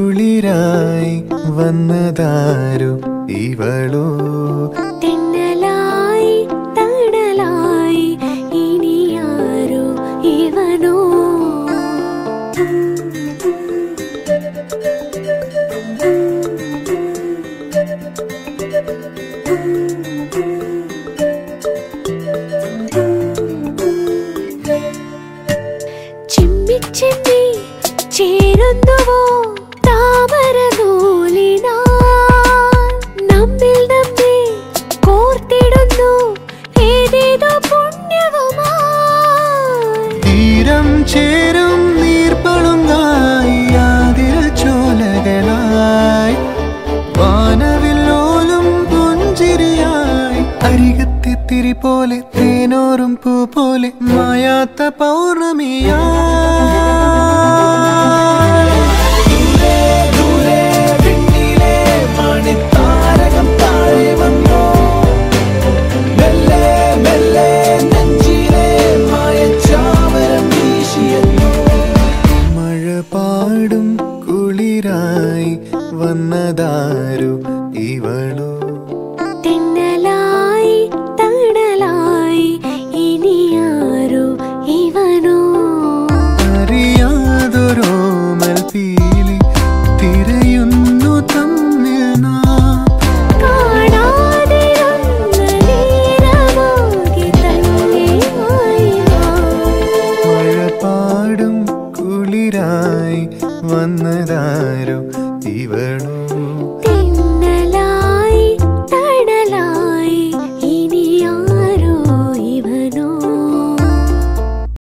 കുളിരായി വന്നതാരോ ഇവളോ തെന്നലായി തണലായി ഇനിയാരോ ഇവനോ ചിമ്മി ചിമ്മി ചേരുന്നുവോ താമര നൂലിനാൽ നമ്മിൽ നമ്മെ കോർത്തിടുന്നു ഏതേതോ പുണ്യവുമായി തീരം ചേരും നീർപ്പളുങ്കായി ആതിര ചോലകളായി വാനവില്ലോലും പുഞ്ചിരിയായി അരികത്തെ തിരി പോലെ തേനോറും പൂ പോലെ മായാത്ത പൗർണമിയായി മഴ പാടും കുളിരായി വന്നതാരു ഇവളോ തെന്നലായി തണലായി ഇനിയാരോ ഇവനോ അറിയാതൊരോമൽ പീലി തിരയുന്നു തമ്മിൽ നാം കാണാതിരുന്ന നേരമാകെ തന്നെയായി നാം. മഴ പാടും കുളിരായി വന്നതാരോ ഇവളോ